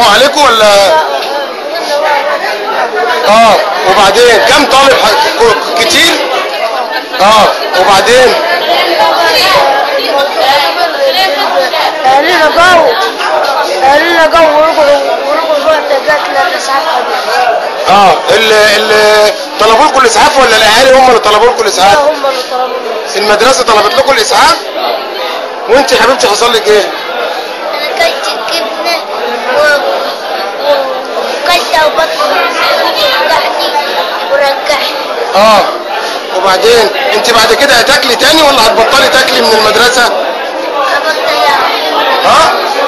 حرام عليكم ولا اه وبعدين كم طالب ح- كتير اه وبعدين قالوا لنا جو قالوا لنا جو ورجعوا ورجعوا الوقت جاتنا الاسعاف اه اللي اللي طلبوا لكم الاسعاف ولا الاهالي هم اللي طلبوا لكم الاسعاف هم اللي طلبوا مني. المدرسه طلبت لكم الاسعاف وانت يا حبيبتي حصل لك ايه انا كلت الجبنه و... وكلت وبطني وجعني ورجعني اه وبعدين انت بعد كده هتاكلي تاني ولا هتبطلي تاكلي من المدرسه ابطل ها